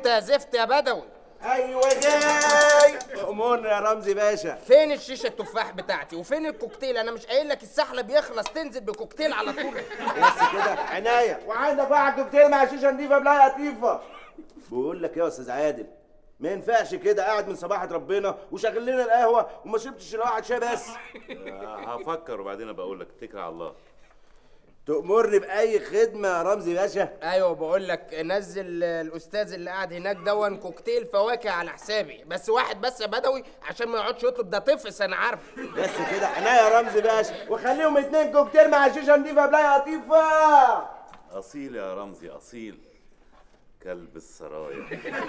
انت يا زفت يا بدوي ايوه جاي امورنا يا رمزي باشا فين الشيشه التفاح بتاعتي وفين الكوكتيل انا مش قايل لك السحله بيخلص تنزل بكوكتيل على طول بس كده عناية وعندك واحد كوكتيل مع شيشه نضيفه بلاي لطيفه بقول لك يا استاذ عادل ما ينفعش كده قاعد من صباحة ربنا وشغل لنا القهوة وما شربتش الا واحد شاي بس هفكر وبعدين ابقى اقول لك اتكل على الله تأمرني بأي خدمة يا رمزي باشا ايوه بقول لك نزل الاستاذ اللي قاعد هناك دون كوكتيل فواكه على حسابي بس واحد بس يا بدوي عشان ما يقعدش يطلب ده طفس انا عارف بس كده عناية يا رمزي باشا وخليهم اتنين كوكتيل مع شيشة نضيفة بلاي لطيفة اصيل يا رمزي اصيل كلب السرايا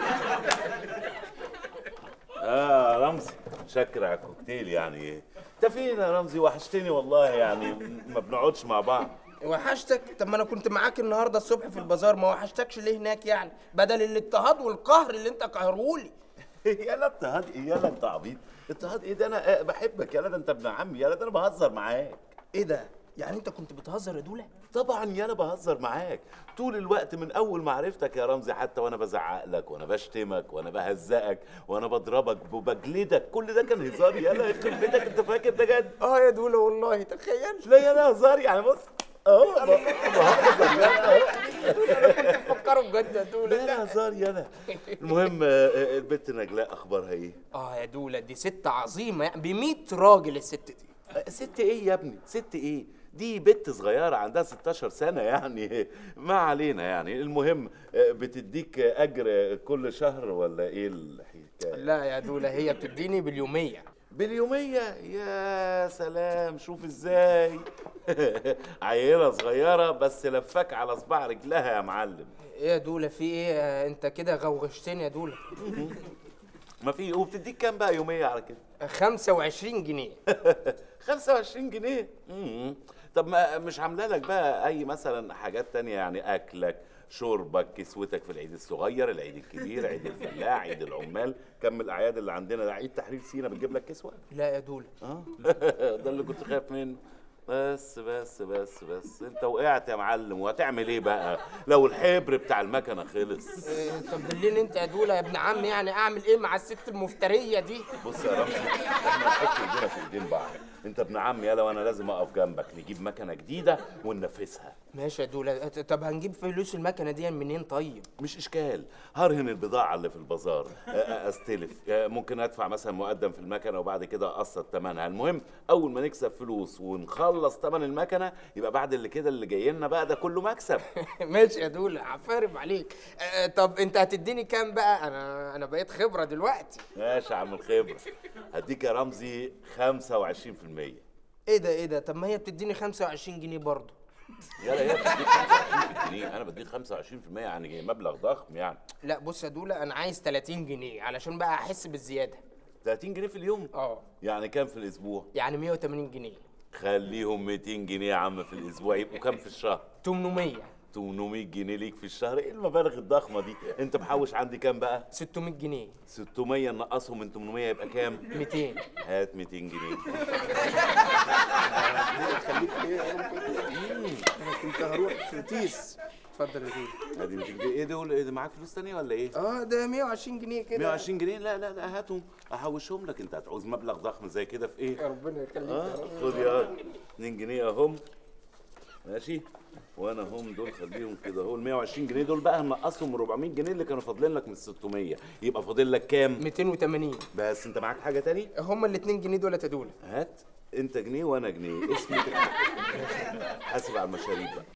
اه رمزي شكر على الكوكتيل يعني انت فين يا رمزي وحشتني والله يعني ما بنقعدش مع بعض وحشتك طب ما انا كنت معاك النهارده الصبح في البازار ما وحشتكش ليه هناك يعني بدل الاضطهاد والقهر اللي انت قهرهولي يالا اضطهاد ايه يالا انت عبيط اضطهاد ايه ده انا آه، بحبك يالا ده انت ابن عمي يالا ده انا بهزر معاك ايه ده يعني انت كنت بتهزر يا دوله طبعا يالا بهزر معاك طول الوقت من اول ما عرفتك يا رمزي حتى وانا بزعق لك وانا بشتمك وانا بهزقك وانا بضربك وبجلدك كل ده كان هزار يالا يخرب بيتك انت فاكر ده جد اه يا دوله والله تخيل لا يالا هزار يعني بص اهو ب- بهزر يالا كنت مفكره بجد يا دوله لا لا هزار يالا المهم آه، آه، البت نجلاء اخبارها ايه اه يا دوله دي ست عظيمه يعني ب 100 راجل الست دي آه، ست ايه يا ابني ست ايه دي بنت صغيرة عندها 16 سنة يعني ما علينا يعني المهم آه، بتديك أجر كل شهر ولا إيه الحكاية؟ لا يا دوله هي بتديني باليوميه باليومية يا سلام شوف ازاي عيلة صغيرة بس لفاك على صباع رجلها يا معلم ايه يا دوله في ايه آه، انت كده غوغشتني يا دوله ما في وبتديك كام بقى يومية على كده؟ 25 جنيه 25 جنيه مم. طب ما مش عامله لك بقى اي مثلا حاجات تانية يعني اكلك شربك كسوتك في العيد الصغير العيد الكبير عيد الفلاح عيد العمال كم الاعياد اللي عندنا ده عيد تحرير سينا بتجيب لك كسوه لا يا دوله اه ده اللي كنت خايف منه بس بس بس بس انت وقعت يا معلم وهتعمل ايه بقى لو الحبر بتاع المكنه خلص إيه، طب دليني انت يا دوله يا ابن عمي يعني اعمل ايه مع الست المفتريه دي بص يا رمزي احنا نحط ايدينا في ايدين بعض انت ابن عمي يلا وانا لازم اقف جنبك نجيب مكنه جديده وننفذها ماشي يا دوله ط- طب هنجيب فلوس المكنه دي منين طيب مش اشكال هرهن البضاعه اللي في البازار أ- أ- استلف أ- ممكن ادفع مثلا مقدم في المكنه وبعد كده اقسط ثمنها المهم اول ما نكسب فلوس ونخلص ثمن المكنه يبقى بعد اللي كده اللي جاي لنا بقى ده كله مكسب ماشي يا دوله عفارم عليك آه، طب انت هتديني كام بقى انا انا بقيت خبره دلوقتي ماشي يا عم الخبره هديك يا رمزي 25% ايه ده ايه ده طب ما هي بتديني 25 جنيه برضه يلا هي بتديك 25 في الجنيه انا بديك 25% يعني مبلغ ضخم يعني لا بص يا دوله انا عايز 30 جنيه علشان بقى احس بالزياده 30 جنيه في اليوم اه يعني كام في الاسبوع يعني 180 جنيه خليهم 200 جنيه يا عم في الاسبوع يبقوا كام في الشهر 800 800 جنيه ليك في الشهر ايه المبالغ الضخمه دي انت محوش عندي كام بقى 600 جنيه 600 نقصهم من 800 يبقى كام 200 هات 200 جنيه انا كنت هروح في تيس اتفضل يا دوله ادي 200 جنيه ايه دول ايه ده معاك فلوس تانية ولا ايه اه ده 120 جنيه كده 120 جنيه لا لا لا هاتهم احوشهم لك انت هتعوز مبلغ ضخم زي كده في ايه يا ربنا يخليك اه يا رب. خد يا 2 جنيه اهم ماشي وانا هم دول خليهم كده اهو ال 120 جنيه دول بقى هنقصهم من 400 جنيه اللي كانوا فاضلين لك من 600 يبقى فاضل لك كام 280 بس انت معاك حاجه تاني هما الاتنين جنيه دول يا دوله هات انت جنيه وانا جنيه اسمي كده. حاسب على المشاريب بقى